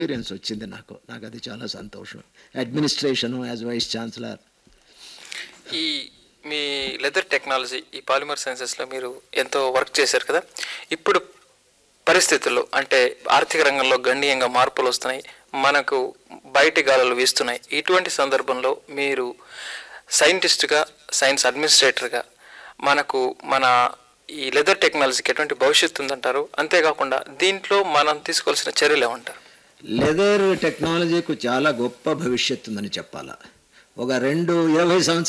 experience వచ్చింది నాకు నాకు అది చాలా సంతోషం అడ్మినిస్ట్రేషను యాజ్ వైస్ ఛాన్సలర్ ఈ మీ లెదర్ టెక్నాలజీ ఈ పాలిమర్ సైన్సెస్లో మీరు ఎంతో వర్క్ చేశారు కదా ఇప్పుడు పరిస్థితుల్లో అంటే ఆర్థిక రంగంలో గణనీయంగా మార్పులు వస్తున్నాయి మనకు బయటి గాలులు వీస్తున్నాయి ఇటువంటి సందర్భంలో మీరు సైంటిస్ట్గా సైన్స్ అడ్మినిస్ట్రేటర్గా మనకు మన ఈ లెదర్ టెక్నాలజీకి ఎటువంటి భవిష్యత్తు ఉందంటారు అంతేకాకుండా దీంట్లో మనం తీసుకోవాల్సిన చర్యలు ఏమంటారు లెదర్ టెక్నాలజీకు చాలా గొప్ప భవిష్యత్తు ఉందని చెప్పాలా ఒక రెండు ఇరవై సంవత్సరాల